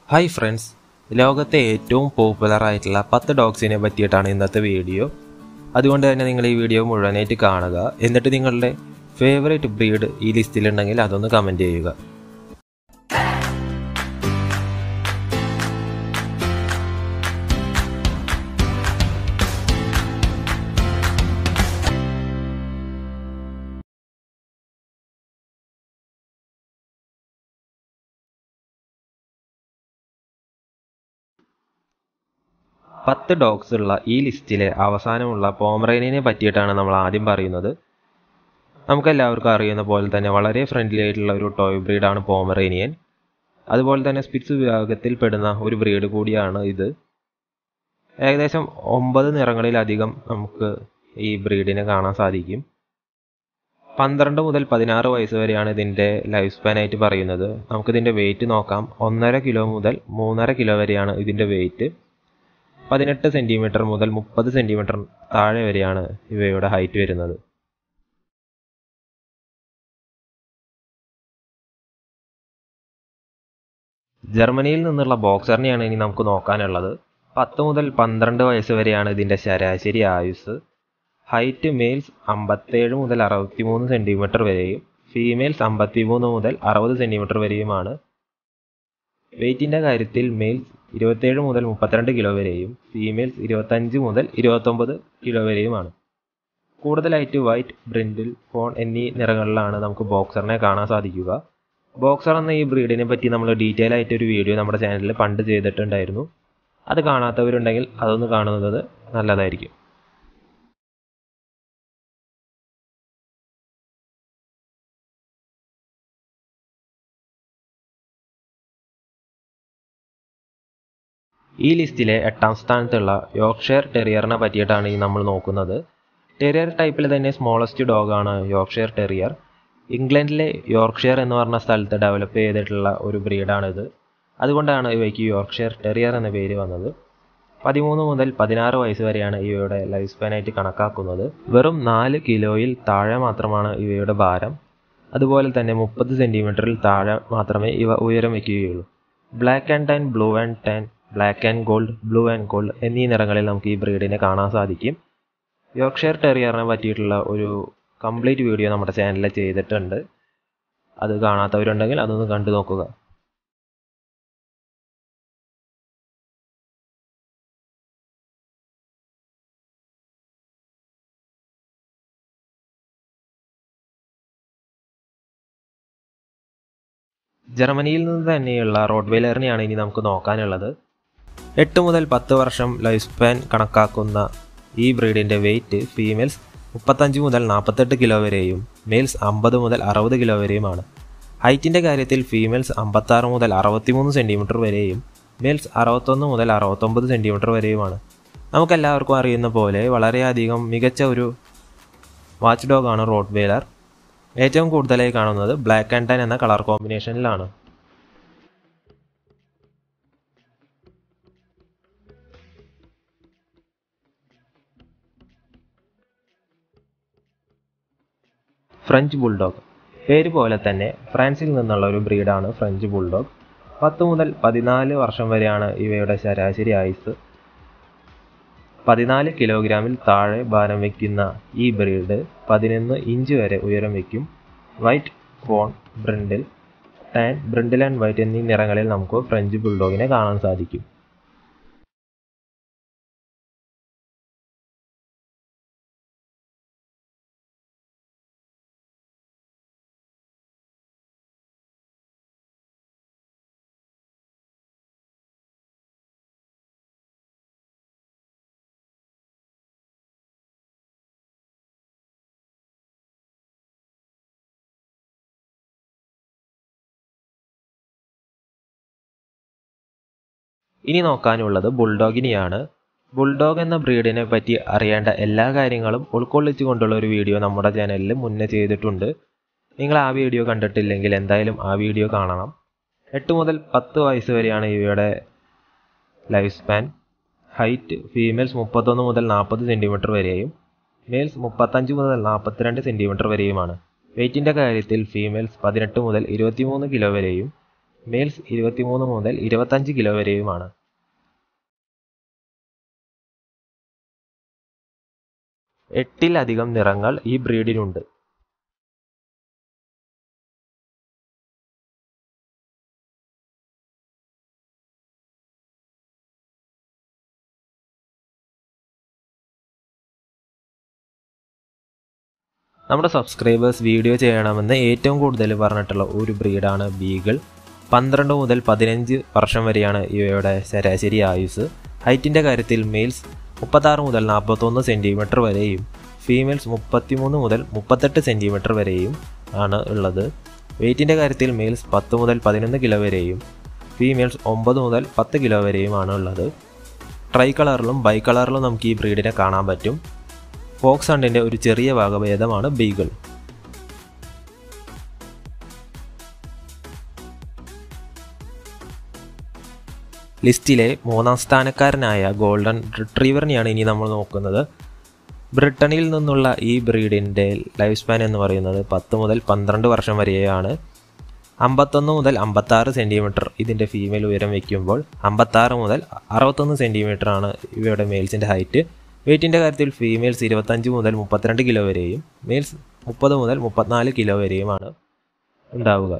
hi friends ലോകത്തെ ഏറ്റവും popular ആയിട്ടുള്ള പത്ത് ഡോഗ്സിനെ പറ്റിയിട്ടാണ് ഇന്നത്തെ വീഡിയോ അതുകൊണ്ട് തന്നെ നിങ്ങൾ ഈ വീഡിയോ മുഴുവനായിട്ട് കാണുക എന്നിട്ട് നിങ്ങളുടെ ഫേവറേറ്റ് ബ്രീഡ് ഈ ലിസ്റ്റിലുണ്ടെങ്കിൽ അതൊന്ന് കമൻറ്റ് ചെയ്യുക പത്ത് ഡോഗ്സ് ഉള്ള ഈ ലിസ്റ്റിലെ അവസാനമുള്ള പോമറേനിയനെ പറ്റിയിട്ടാണ് നമ്മൾ ആദ്യം പറയുന്നത് നമുക്കെല്ലാവർക്കും അറിയുന്ന പോലെ തന്നെ വളരെ ഫ്രണ്ട്ലി ആയിട്ടുള്ള ഒരു ടോയ് ബ്രീഡാണ് പോമറേനിയൻ അതുപോലെ തന്നെ സ്പിറ്റ്സ് വിഭാഗത്തിൽ പെടുന്ന ഒരു ബ്രീഡ് കൂടിയാണ് ഇത് ഏകദേശം ഒമ്പത് നിറങ്ങളിലധികം നമുക്ക് ഈ ബ്രീഡിനെ കാണാൻ സാധിക്കും പന്ത്രണ്ട് മുതൽ പതിനാറ് വയസ്സ് വരെയാണ് ഇതിൻ്റെ ലൈഫ് സ്പാൻ ആയിട്ട് പറയുന്നത് നമുക്കിതിൻ്റെ വെയിറ്റ് നോക്കാം ഒന്നര കിലോ മുതൽ മൂന്നര കിലോ വരെയാണ് ഇതിൻ്റെ വെയിറ്റ് പതിനെട്ട് സെൻറ്റിമീറ്റർ മുതൽ മുപ്പത് സെൻറ്റിമീറ്റർ താഴെ വരെയാണ് ഇവയുടെ ഹൈറ്റ് വരുന്നത് ജർമ്മനിയിൽ നിന്നുള്ള ബോക്സറിനെയാണ് ഇനി നമുക്ക് നോക്കാനുള്ളത് പത്ത് മുതൽ പന്ത്രണ്ട് വയസ്സ് വരെയാണ് ഇതിൻ്റെ ശരാശരി ആയുസ് ഹൈറ്റ് മെയിൽസ് അമ്പത്തേഴ് മുതൽ അറുപത്തി മൂന്ന് സെൻറ്റിമീറ്റർ വരെയും ഫീമെയിൽസ് അമ്പത്തി മൂന്ന് മുതൽ അറുപത് സെൻറ്റിമീറ്റർ വരെയുമാണ് വെയിറ്റിൻ്റെ കാര്യത്തിൽ മെയിൽസ് ഇരുപത്തേഴ് മുതൽ മുപ്പത്തിരണ്ട് കിലോ വരെയും ഫീമെയിൽസ് ഇരുപത്തഞ്ച് മുതൽ ഇരുപത്തൊമ്പത് കിലോ വരെയുമാണ് കൂടുതലായിട്ട് വൈറ്റ് ബ്രിൻഡിൽ ഫോൺ എന്നീ നിറങ്ങളിലാണ് നമുക്ക് ബോക്സറിനെ കാണാൻ സാധിക്കുക ബോക്സർ എന്ന ഈ ബ്രീഡിനെ പറ്റി നമ്മൾ ഡീറ്റെയിൽ ആയിട്ട് ഒരു വീഡിയോ നമ്മുടെ ചാനലിൽ പണ്ട് ചെയ്തിട്ടുണ്ടായിരുന്നു അത് കാണാത്തവരുണ്ടെങ്കിൽ അതൊന്ന് കാണുന്നത് നല്ലതായിരിക്കും ഈ ലിസ്റ്റിലെ എട്ടാം സ്ഥാനത്തുള്ള യോർക്ക്ഷയർ ടെറിയറിനെ പറ്റിയിട്ടാണ് ഈ നമ്മൾ നോക്കുന്നത് ടെറിയർ ടൈപ്പിൽ തന്നെ സ്മോളസ്റ്റ് ഡോഗാണ് യോർക്ക്ഷയർ ടെറിയർ ഇംഗ്ലണ്ടിലെ യോർക്ക്ഷയർ എന്ന് പറഞ്ഞ സ്ഥലത്ത് ഡെവലപ്പ് ചെയ്തിട്ടുള്ള ഒരു ബ്രീഡാണിത് അതുകൊണ്ടാണ് ഇവയ്ക്ക് യോർക്ക്ഷയർ ടെറിയർ എന്ന പേര് വന്നത് പതിമൂന്ന് മുതൽ പതിനാറ് വയസ്സ് വരെയാണ് ഇവയുടെ ലൈഫ് സ്പാനായിട്ട് കണക്കാക്കുന്നത് വെറും നാല് കിലോയിൽ താഴെ മാത്രമാണ് ഇവയുടെ ഭാരം അതുപോലെ തന്നെ മുപ്പത് സെൻറ്റിമീറ്ററിൽ താഴെ മാത്രമേ ഇവ ഉയരം വയ്ക്കുകയുള്ളൂ black and tan blue and tan black and gold blue and gold എന്നീ നിറങ്ങളിൽ നമുക്ക് ഈ ബ്രീഡിനെ കാണാൻ സാധിക്കും യോർക്ക്ഷയർ ടെറിയറിനെ പറ്റിയിട്ടുള്ള ഒരു കംപ്ലീറ്റ് വീഡിയോ നമ്മുടെ ചാനലിൽ ചെയ്തിട്ടുണ്ട് അത് കാണാത്തവരുണ്ടെങ്കിൽ അതൊന്ന് കണ്ടു നോക്കുക ജർമ്മനിയിൽ നിന്ന് തന്നെയുള്ള റോഡ് വെയിലറിനെയാണ് ഇനി നമുക്ക് നോക്കാനുള്ളത് എട്ട് മുതൽ പത്ത് വർഷം ലൈഫ് സ്പാൻ കണക്കാക്കുന്ന ഈ ബ്രീഡിൻ്റെ വെയിറ്റ് ഫീമെയിൽസ് മുപ്പത്തഞ്ച് മുതൽ നാൽപ്പത്തെട്ട് കിലോ വരെയും മെയിൽസ് അമ്പത് മുതൽ അറുപത് കിലോ വരെയുമാണ് ഹൈറ്റിൻ്റെ കാര്യത്തിൽ ഫീമെയിൽസ് അമ്പത്താറ് മുതൽ അറുപത്തിമൂന്ന് സെൻറ്റിമീറ്റർ വരെയും മെയിൽസ് അറുപത്തൊന്ന് മുതൽ അറുപത്തൊമ്പത് സെൻറ്റിമീറ്റർ വരെയുമാണ് നമുക്കെല്ലാവർക്കും അറിയുന്ന പോലെ വളരെയധികം മികച്ച ഒരു വാച്ച് ഡോഗാണ് റോഡ് വെയിലർ ഏറ്റവും കൂടുതലായി കാണുന്നത് ബ്ലാക്ക് ആൻഡ് ടാൻ എന്ന കളർ കോമ്പിനേഷനിലാണ് ഫ്രഞ്ച് ബുൾഡോഗ് പേര് പോലെ തന്നെ ഫ്രാൻസിൽ നിന്നുള്ള ഒരു ബ്രീഡാണ് ഫ്രഞ്ച് ബുൾഡോഗ് പത്ത് മുതൽ പതിനാല് വർഷം വരെയാണ് ഇവയുടെ ശരാശരി ആയുസ് പതിനാല് കിലോഗ്രാമിൽ താഴെ ഭാരം വയ്ക്കുന്ന ഈ ബ്രീഡ് പതിനൊന്ന് ഇഞ്ച് വരെ ഉയരം വയ്ക്കും white fawn brindle tan brindle and white എന്നീ നിറങ്ങളിൽ നമുക്ക് ഫ്രഞ്ച് ബുൾഡോഗിനെ കാണാൻ സാധിക്കും ഇനി നോക്കാനുള്ളത് ബുൾഡോഗിനെയാണ് ബുൾഡോഗ് എന്ന ബ്രീഡിനെ പറ്റി അറിയേണ്ട എല്ലാ കാര്യങ്ങളും ഉൾക്കൊള്ളിച്ചുകൊണ്ടുള്ള ഒരു വീഡിയോ നമ്മുടെ ചാനലിൽ മുന്നേ ചെയ്തിട്ടുണ്ട് നിങ്ങൾ ആ വീഡിയോ കണ്ടിട്ടില്ലെങ്കിൽ എന്തായാലും ആ വീഡിയോ കാണണം എട്ട് മുതൽ പത്ത് വയസ്സ് വരെയാണ് ഇവയുടെ ലൈഫ് സ്പാൻ ഹൈറ്റ് ഫീമെയിൽസ് മുപ്പത്തൊന്ന് മുതൽ നാൽപ്പത് സെൻറ്റിമീറ്റർ വരെയും മെയിൽസ് മുപ്പത്തഞ്ച് മുതൽ നാൽപ്പത്തിരണ്ട് സെൻറ്റിമീറ്റർ വരെയുമാണ് വെയ്റ്റിൻ്റെ കാര്യത്തിൽ ഫീമെയിൽസ് പതിനെട്ട് മുതൽ ഇരുപത്തിമൂന്ന് കിലോ വരെയും മെയിൽസ് ഇരുപത്തിമൂന്ന് മുതൽ ഇരുപത്തഞ്ച് കിലോ വരെയുമാണ് എട്ടിലധികം നിറങ്ങൾ ഈ ബ്രീഡിനുണ്ട് നമ്മുടെ സബ്സ്ക്രൈബേഴ്സ് വീഡിയോ ചെയ്യണമെന്ന് ഏറ്റവും കൂടുതൽ പറഞ്ഞിട്ടുള്ള ഒരു ബ്രീഡാണ് ബീഗിൾ പന്ത്രണ്ട് മുതൽ പതിനഞ്ച് വർഷം വരെയാണ് ഇവയുടെ ശരാശരി ആയുസ് ഹൈറ്റിൻ്റെ കാര്യത്തിൽ മെയിൽസ് മുപ്പത്താറ് മുതൽ നാൽപ്പത്തൊന്ന് സെൻറ്റിമീറ്റർ വരെയും ഫീമെയിൽസ് മുപ്പത്തിമൂന്ന് മുതൽ മുപ്പത്തെട്ട് സെൻറ്റിമീറ്റർ വരെയും ആണ് ഉള്ളത് വെയ്റ്റിൻ്റെ കാര്യത്തിൽ മെയിൽസ് പത്ത് മുതൽ പതിനൊന്ന് കിലോ വരെയും ഫീമെയിൽസ് ഒമ്പത് മുതൽ പത്ത് കിലോ വരെയുമാണ് ഉള്ളത് ട്രൈ കളറിലും ബൈ കളറിലും നമുക്ക് ഈ ബ്രീഡിനെ കാണാൻ പറ്റും ഫോക്സ് ഹണ്ടിൻ്റെ ഒരു ചെറിയ ഭാഗഭേദമാണ് ബീഗിൾ ലിസ്റ്റിലെ മൂന്നാം സ്ഥാനക്കാരനായ ഗോൾഡൻ റിട്രീവറിനെയാണ് ഇനി നമ്മൾ നോക്കുന്നത് ബ്രിട്ടനിൽ നിന്നുള്ള ഈ ബ്രീഡിൻ്റെ ലൈഫ് സ്പാൻ എന്ന് പറയുന്നത് പത്ത് മുതൽ പന്ത്രണ്ട് വർഷം വരെയാണ് അമ്പത്തൊന്ന് മുതൽ അമ്പത്താറ് സെൻറ്റിമീറ്റർ ഇതിൻ്റെ ഫീമെയിൽ ഉയരം വയ്ക്കുമ്പോൾ അമ്പത്താറ് മുതൽ അറുപത്തൊന്ന് സെൻറ്റിമീറ്റർ ആണ് ഇവയുടെ മെയിൽസിൻ്റെ ഹൈറ്റ് വെയ്റ്റിൻ്റെ കാര്യത്തിൽ ഫീമെയിൽസ് ഇരുപത്തഞ്ച് മുതൽ മുപ്പത്തിരണ്ട് കിലോ വരെയും മെയിൽസ് മുപ്പത് മുതൽ മുപ്പത്തിനാല് കിലോ വരെയുമാണ് ഉണ്ടാവുക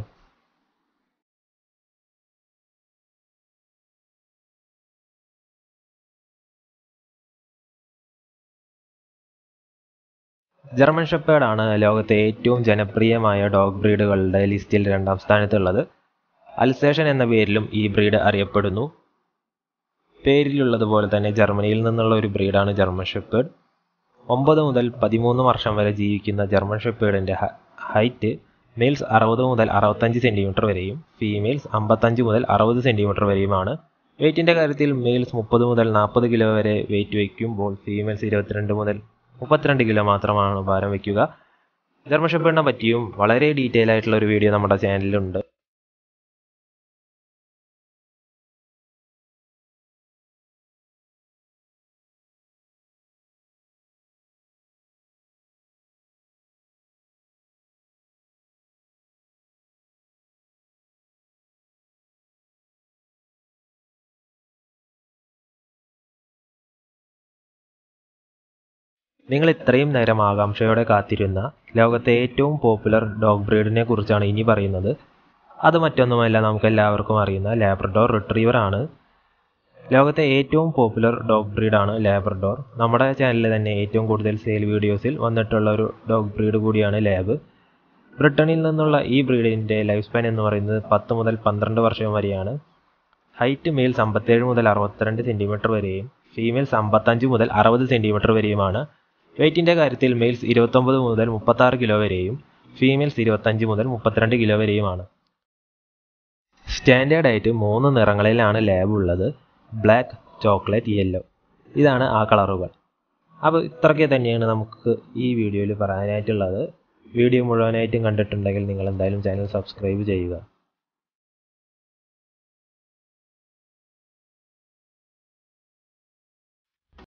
ജർമ്മൻ ഷെപ്പേർഡാണ് ലോകത്തെ ഏറ്റവും ജനപ്രിയമായ ഡോഗ് ബ്രീഡുകളുടെ ലിസ്റ്റിൽ രണ്ടാം സ്ഥാനത്തുള്ളത് അൽസേഷൻ എന്ന പേരിലും ഈ ബ്രീഡ് അറിയപ്പെടുന്നു പേരിലുള്ളതുപോലെ തന്നെ ജർമ്മനിയിൽ നിന്നുള്ള ഒരു ബ്രീഡാണ് ജർമ്മൻ ഷെപ്പേർഡ് ഒമ്പത് മുതൽ പതിമൂന്ന് വർഷം വരെ ജീവിക്കുന്ന ജർമ്മൻ ഷെപ്പേർഡിൻ്റെ ഹൈറ്റ് മെയിൽസ് അറുപത് മുതൽ അറുപത്തഞ്ച് സെൻറ്റിമീറ്റർ വരെയും ഫീമെയിൽസ് അമ്പത്തഞ്ച് മുതൽ അറുപത് സെൻറ്റിമീറ്റർ വരെയുമാണ് വെയ്റ്റിൻ്റെ കാര്യത്തിൽ മെയിൽസ് മുപ്പത് മുതൽ നാൽപ്പത് കിലോ വരെ വെയിറ്റ് വയ്ക്കുമ്പോൾ ഫീമെയിൽസ് ഇരുപത്തിരണ്ട് മുതൽ മുപ്പത്തിരണ്ട് കിലോ മാത്രമാണ് ഭാരം വയ്ക്കുക ജർമ്മൻ ഷെപ്പേർഡിനെ പറ്റിയും വളരെ ഡീറ്റെയിൽ ആയിട്ടുള്ള ഒരു വീഡിയോ നമ്മുടെ ചാനലിലുണ്ട് നിങ്ങൾ ഇത്രയും നേരം ആകാംക്ഷയോടെ കാത്തിരുന്ന ലോകത്തെ ഏറ്റവും പോപ്പുലർ ഡോഗ് ബ്രീഡിനെ കുറിച്ചാണ് ഇനി പറയുന്നത് അത് മറ്റൊന്നുമല്ല നമുക്ക് എല്ലാവർക്കും അറിയുന്ന ലാബ്രഡോർ റിട്രീവർ ആണ് ലോകത്തെ ഏറ്റവും പോപ്പുലർ ഡോഗ് ബ്രീഡാണ് ലാബ്രഡോർ നമ്മുടെ ചാനലിൽ തന്നെ ഏറ്റവും കൂടുതൽ സെയിൽ വീഡിയോസിൽ വന്നിട്ടുള്ള ഒരു ഡോഗ് ബ്രീഡ് കൂടിയാണ് ലാബ് ബ്രിട്ടനിൽ നിന്നുള്ള ഈ ബ്രീഡിൻ്റെ ലൈഫ് സ്പാൻ എന്ന് പറയുന്നത് പത്ത് മുതൽ പന്ത്രണ്ട് വർഷം വരെയാണ് ഹൈറ്റ് മെയിൽസ് അമ്പത്തേഴ് മുതൽ അറുപത്തിരണ്ട് സെൻറ്റിമീറ്റർ വരെയും ഫീമെയിൽസ് അമ്പത്തഞ്ച് മുതൽ അറുപത് സെൻറ്റിമീറ്റർ വരെയുമാണ് വെയ്റ്റിൻ്റെ കാര്യത്തിൽ മെയിൽസ് ഇരുപത്തൊമ്പത് മുതൽ മുപ്പത്താറ് കിലോ വരെയും ഫീമെയിൽസ് ഇരുപത്തഞ്ച് മുതൽ മുപ്പത്തിരണ്ട് കിലോ വരെയുമാണ് സ്റ്റാൻഡേർഡ് ആയിട്ട് മൂന്ന് നിറങ്ങളിലാണ് ലാബ് ഉള്ളത് ബ്ലാക്ക് ചോക്ലേറ്റ് യെല്ലോ ഇതാണ് ആ കളറുകൾ അപ്പോൾ ഇത്രയ്ക്ക് തന്നെയാണ് നമുക്ക് ഈ വീഡിയോയിൽ പറയാനായിട്ടുള്ളത് വീഡിയോ മുഴുവനായിട്ടും കണ്ടിട്ടുണ്ടെങ്കിൽ നിങ്ങൾ എന്തായാലും ചാനൽ സബ്സ്ക്രൈബ് ചെയ്യുക